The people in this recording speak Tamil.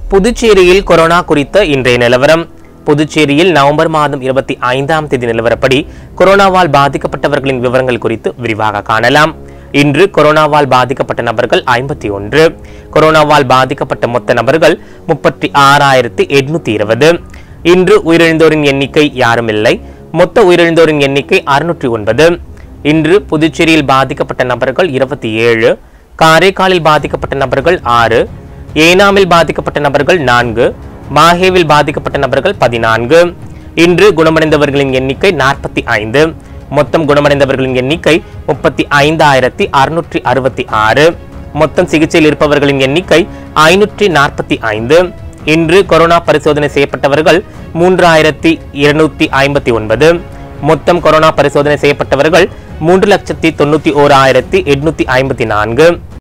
புதுச்சேரியில் கொரோனா குறித்த இன்றைய நிலவரம் புதுச்சேரியில் நவம்பர் மாதம் இருபத்தி ஐந்தாம் தேதி நிலவரப்படி கொரோனாவால் பாதிக்கப்பட்டவர்களின் விவரங்கள் குறித்து விரிவாக காணலாம் இன்று கொரோனாவால் பாதிக்கப்பட்ட நபர்கள் ஐம்பத்தி ஒன்று கொரோனாவால் பாதிக்கப்பட்ட மொத்த நபர்கள் முப்பத்தி ஆறாயிரத்தி எட்நூத்தி இருபது இன்று உயிரிழந்தோரின் எண்ணிக்கை யாரும் இல்லை மொத்த உயிரிழந்தோரின் எண்ணிக்கை அறுநூற்றி ஒன்பது இன்று புதுச்சேரியில் பாதிக்கப்பட்ட நபர்கள் இருபத்தி ஏழு காரைக்காலில் பாதிக்கப்பட்ட நபர்கள் ஆறு ஏனாமில் பாதிக்கப்பட்ட நபர்கள் நான்கு மாஹேவில் பாதிக்கப்பட்ட நபர்கள் பதினான்கு இன்று குணமடைந்தவர்களின் எண்ணிக்கை நாற்பத்தி ஐந்து மொத்தம் குணமடைந்தவர்களின் எண்ணிக்கை முப்பத்தி ஐந்தாயிரத்தி அறுநூற்றி அறுபத்தி ஆறு மொத்தம் சிகிச்சையில் இருப்பவர்களின் எண்ணிக்கை ஐநூற்றி நாற்பத்தி ஐந்து இன்று கொரோனா பரிசோதனை செய்யப்பட்டவர்கள் மூன்றாயிரத்தி இருநூத்தி ஐம்பத்தி ஒன்பது மொத்தம் கொரோனா பரிசோதனை செய்யப்பட்டவர்கள் மூன்று லட்சத்தி தொண்ணூத்தி ஓராயிரத்தி எட்நூத்தி ஐம்பத்தி நான்கு